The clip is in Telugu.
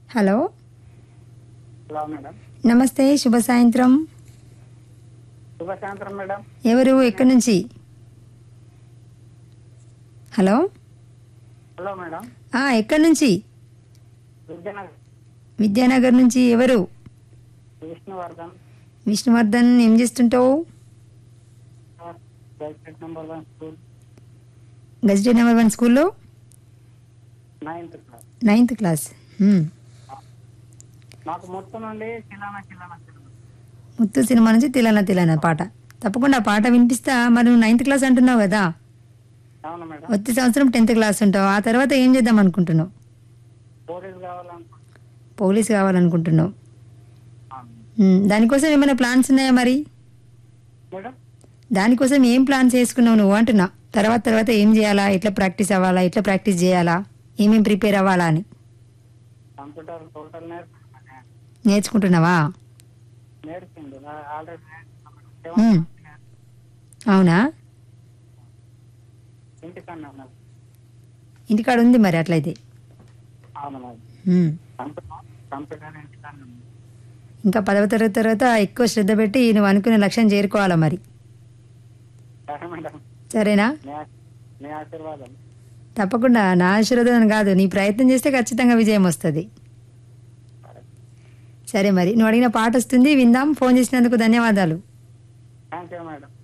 హలో హలో మేడం నమస్తే శుభ సాయంత్రం శుభ సాయంత్రం మేడం ఎవరు ఎక్కడి నుంచి హలో హలో మేడం ఆ, ఎక్కడి నుంచి విద్యానగర్ విద్యానగర్ నుంచి ఎవరు విష్ణువర్ధన్ విష్ణువర్ధన్ ఏం చేస్తుంటావు guide number one school gazetted number one స్కూల్లో నైన్త్ క్లాస్ నైన్త్ క్లాస్ హ్మ్. మాకు మొత్తం నుండి కిలానా కిలానా కిలానా ముత్తు సినిమా నుంచి తిలన తిలన పాట తప్పకుండా ఆ పాట వినిపిస్తా మరి నువ్వు నైన్త్ క్లాస్ అంటున్నావు కదా అవును మేడం వచ్చే సంవత్సరం టెన్త్ క్లాస్ ఉంటావు ఆ తర్వాత ఏం చేద్దాం అనుకుంటున్నావు పోలీస్ కావాలనుకుంటున్నాను పోలీస్ కావాలనుకుంటున్నావు అవును. హ్మ్. దానికోసం ఏమైనా ప్లాన్స్ ఉన్నాయా మరి మేడం దానికోసం ఏం ప్లాన్స్ చేసుకున్నావు నువ్వు అంటున్నా తర్వాత తర్వాత ఏం చేయాలా ఎట్లా ప్రాక్టీస్ అవ్వాలా ఎట్లా ప్రాక్టీస్ చేయాలా ఏమేం ప్రిపేర్ అవ్వాలా అని కంప్యూటర్ టోటల్ నేర్చుకున్నాను నేర్చుకుంటున్నావా నేర్పిండు ఆల్రెడీ హ్మ్. అవునా ఇంటికన్నా ఉన్నది ఇంటికాడ ఉంది మరి అట్లయితే అవును మేడం హ్మ్. కంప్యూటర్ కంప్యూటర్ ఇంటికన్నా ఉంది ఇంకా పదవ తరగతి తర్వాత ఎక్కువ శ్రద్ధ పెట్టి నువ్వు అనుకునే లక్ష్యం చేరుకోవాలా మరి సరే మేడం సరేనా మీ ఆ- మీ ఆశీర్వాదం తప్పకుండా నా ఆశీర్వాదం కాదు నీ ప్రయత్నం చేస్తే ఖచ్చితంగా విజయం వస్తుంది సరే మరి నువ్వు అడిగిన పాట వస్తుంది విందాం ఫోన్ చేసినందుకు ధన్యవాదాలు థ్యాంక్ యూ మేడం